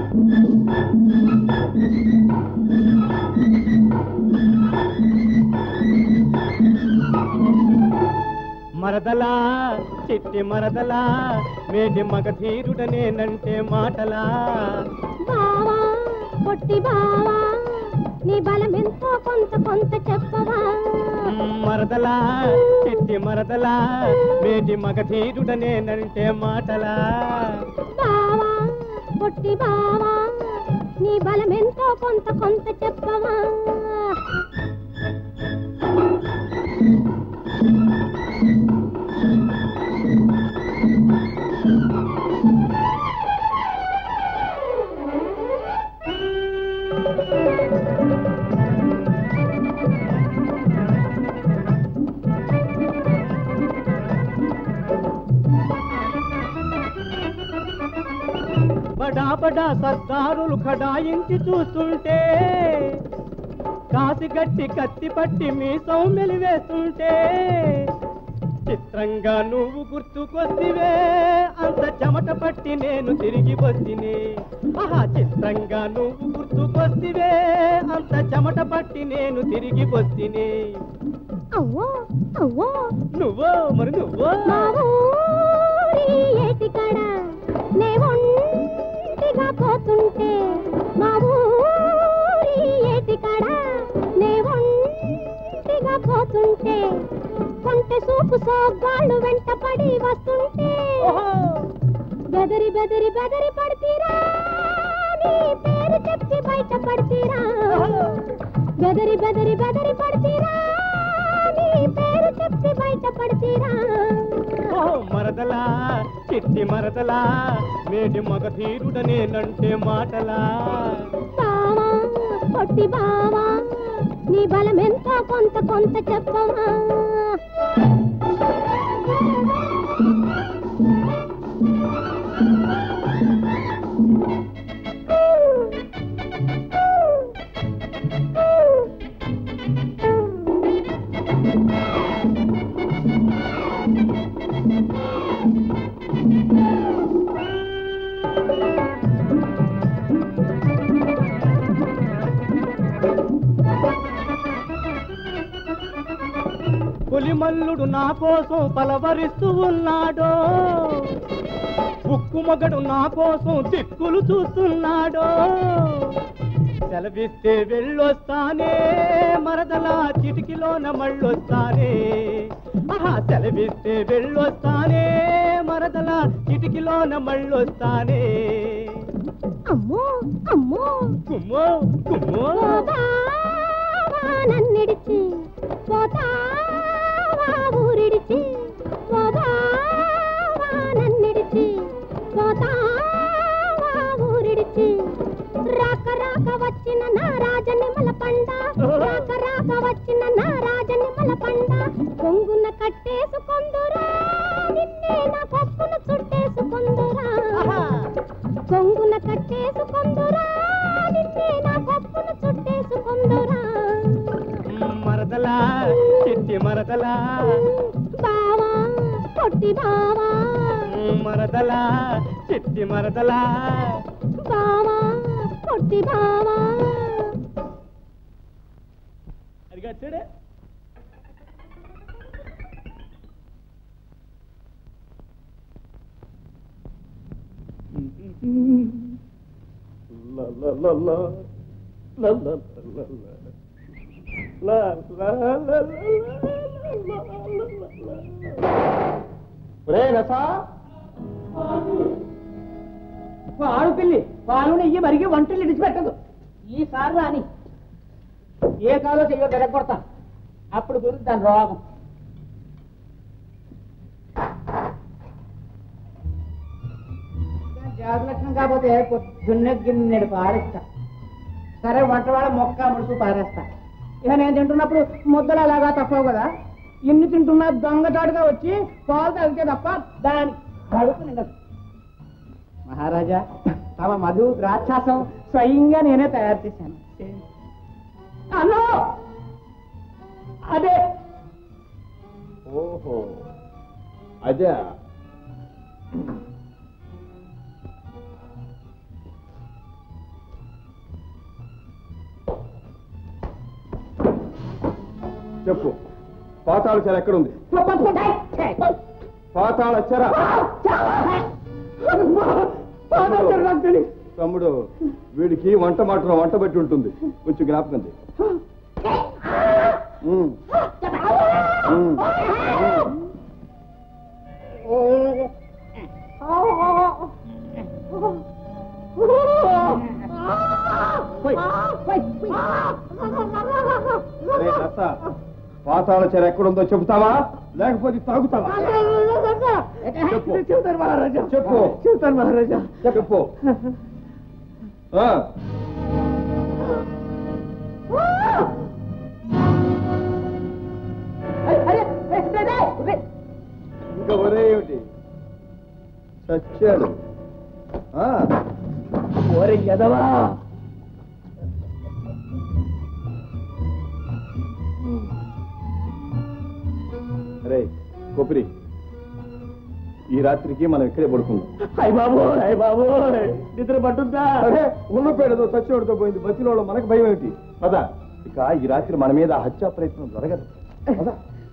మరదలా చిట్టి మరదలా మేటి మగధీరుడనేనంటే మాటలా బావా పొట్టి బావా నీ బలం ఎంతో కొంత కొంత చెప్పవా మరదలా చిట్టి మరదలా మేటి మగధీరుడనేనంటే మాటలా బావా పొట్టి బావా నీ బలం ఎంతో కొంత కొంత చెప్పవా బడా బడా సర్దారులు ఖడాయించి చూస్తుంటే కాసి గట్టి కత్తి పట్టి మీ సౌమ్యలు వేస్తుంటే చిత్రంగా నువ్వు గుర్తుకొస్తివే అంత చెమట పట్టి నేను తిరిగి వస్తిని ఆహా చిత్రంగా నువ్వు గుర్తుకొస్తివే అంత చెమట పట్టి నేను తిరిగి వస్తిని అవ్వో అవ్వో నువ్వో మరి నువ్వో మా ఊరి ఏటికాడ నే ఒంటిగా పోతుంటే మా ఊరి ఏటికాడ నే ఒంటిగా పోతుంటే కొంటె సూపు సోగ్గాళ్ళు వెంట పడి వస్తుంటే ఓహో బెదరి బెదరి బెదరి పడితీరా నీ పేరు చెప్పి బయట పడితీరా బెదరి బెదరి బెదరి పడితీరా నీ పేరు చెప్పి బయట పడితీరా ఓ మరదలా చిట్టి మరదలా మేటి మగ తీరుడనేనంటే మాటలా బావా పొట్టి బావా నీ బలం ఎంతో కొంత కొంత చెప్పవా పులిమల్లుడు నా కోసం పలవరిస్తూ ఉన్నాడో ఉక్కు మగడు నా కోసం దిక్కులు చూస్తున్నాడో సెలవిస్తే వెళ్ళొస్తానే మరదలా చిటికిలోన మళ్ళొస్తానే ఆహా సెలవిస్తే వెళ్ళొస్తానే మరదలా చిటికిలోన మళ్ళొస్తానే అమ్మో అమ్మో కుమ్మో కుమ్మో ఓ బావా నన్నిడిచి పోతావా ఊరిడిచి ఓ బావా నన్నిడిచి పోతావా ఊరిడిచి రాక రాక వచ్చిన నా రాజనిమల పండ రాక రాక వచ్చిన నా రాజనిమల పండ కొంగున కట్టేసుకొందురా నిన్నే నా పప్పును చుట్టేసుకొందురా కొంగున కట్టేసుకొందురా నిన్నే నా పప్పును చుట్టేసుకొందురా మరదలా చిట్టి మరదలా బావా పొట్టి బావా మరదలా చిట్టి మరదలా బావా పొట్టి బావా అది కట్టాడే La la la la la la la la la la la la రే రసా పాలు పిల్లి పాలు నెయ్యి మరిగి వంటలు ఇడిచిపెట్టదు ఈసారి రాని ఏ కాలో చెయ్యో గెరగొడతా అప్పుడు గురించి దాని రోగం జాతి లక్షణం కాకపోతే పొద్దున్నే గిన్నెడు పారేస్తా సరే వంటవాడ మొక్క ముడుచు పారేస్తా ఇక నేను తింటున్నప్పుడు ముద్దలు అలాగా తప్పవు కదా ఇన్ని తింటున్నా దొంగచాటుగా వచ్చి పాలు తాగితే తప్ప దాని కడుపు నిండదు మహారాజా తమ మధు ద్రాక్షాసం స్వయంగా నేనే తయారు చేశాను అన్నో అదే ఓహో అదే చెప్పు పాతాళ చెర ఎక్కడుంది పాతాళ చెర తమ్ముడు వీడికి వంట మాటలో వంట బట్టి ఉంటుంది కొంచెం జ్ఞాపకం చేయి. ఉమ్. ఉమ్. రే రస, పాతాళ చెర ఎక్కడుందో చెబుతావా లేకపోతే తాగుతావా చెప్పు. చెబుతాను మహారాజా చెప్పు. చెబుతాను మహారాజా చెప్పు ఆ, ఇంకా ఒరే ఏమిటి చచ్చాడు ఆ, ఓరే ఎదవా రే కొబ్బరి ఈ రాత్రికి మనం ఇక్కడే పడుకుందాం అయ్య బాబు అయ్య బాబు నిద్ర పట్టుందా అరే ఉన్నపేడదో చచ్చినోడితో పోయింది బతిలోళ్ళు మనకు భయం ఏమిటి పద ఇక ఈ రాత్రి మన మీద హత్యా ప్రయత్నం జరగదు పద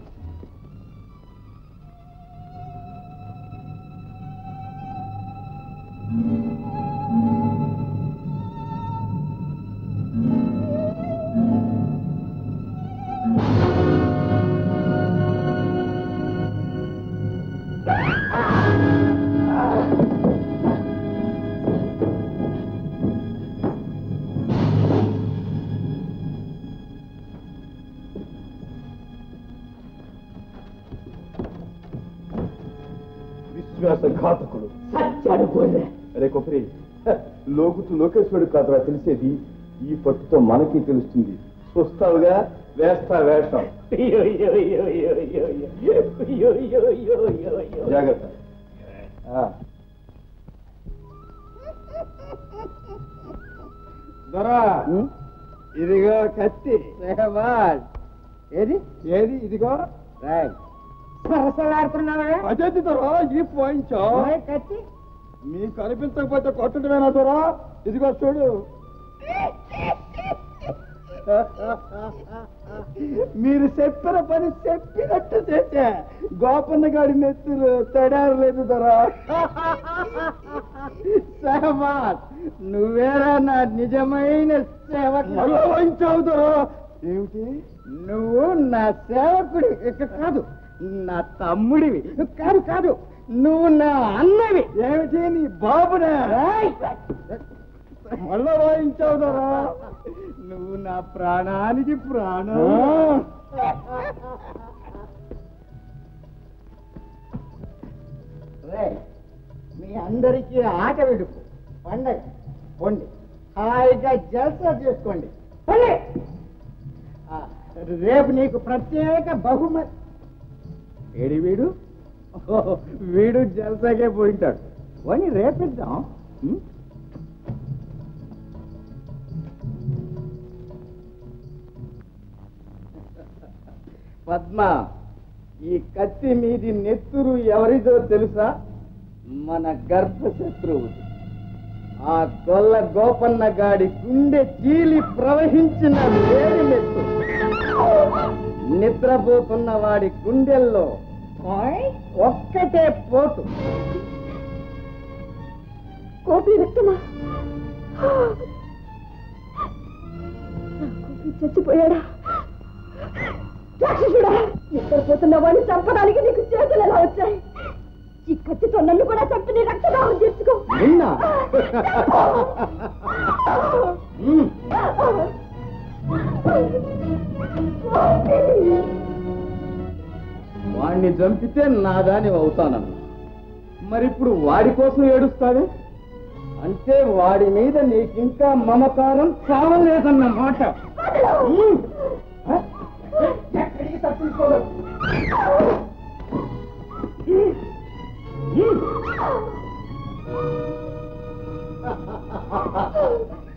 విశ్వాసఘాతకుడు సచ్చాడు గొర్రె అరే కొబ్బరి లోకుతు లోకేశ్వరుడు కాదురా తెలిసేది ఈ పట్టుతో మనకి తెలుస్తుంది చూస్తావుగా వేస్తా వేషం అయ్యో, అయ్యో, అయ్యో, అయ్యో, అయ్యో, అయ్యో. అయ్యో, అయ్యో, అయ్యో, అయ్యో, అయ్యో. జాగ్రత్త ఆ. దొరా ఇదిగో కత్తి ఏది ఏది ఇదిగో సరసలాడుతున్నావా అదేంటి దొరా ఈ పోయించా ఓయ్ కత్తి మీకు కనిపించకపోతే కొట్టడమేనా దొరా ఇదిగో చూడు మీరు చెప్పిన పని చెప్పినట్టు చేసా గోపన్న గాడి నెత్తులు తడారలేదు దొరా సహమాన్ నువ్వేరా నా నిజమైన సేవకుడు వహించావు దొరా ఏమిటి నువ్వు నా సేవకుడి ఇక కాదు నా తమ్ముడివి కాదు కాదు నువ్వు నా అన్నవి ఏమిటి నీ బాబునే ఏయ్! మళ్ళా వాయించావు దొరా నువ్వు నా ప్రాణానికి ప్రాణం రే మీ అందరికీ ఆట విడుపు పండగ పొండి హాయిగా జల్సా చేసుకోండి పొండి. ఆ, రేపు నీకు ప్రత్యేక బహుమతి ఏడి వీడు ఓహో, వీడు జల్సాకే పోయింటాడు పోనీ రేపిద్దాం ఉం? పద్మ ఈ కత్తి మీది నెత్తురు ఎవరిదో తెలుసా మన గర్భశత్రువుది ఆ గొల్ల గోపన్న గాడి గుండె చీలి ప్రవహించిన వేడి నెత్తు నిద్రపోతున్న వాడి గుండెల్లో ఓయ్, ఒక్కటే పోటు కోపి రక్తమా నా కోపి చచ్చిపోయాడా రాక్షసుడా నిద్రపోతున్న వాడిని చంపడానికి నీకు చేతులు ఎలా వచ్చాయి ఈ కత్తితో నన్ను కూడా చంపి నీ రక్తదాహం తీర్చుకో నిన్న ఉమ్. వాణ్ణి చంపితే నాదాని అవుతానన్న మరిప్పుడు వాడి కోసం ఏడుస్తావే అంటే వాడి మీద నీకింకా మమకారం చావలేదన్న మాట ఉమ్. హ? ఎక్కడికి తప్పించుకోలేవు. ఉమ్. ఉమ్.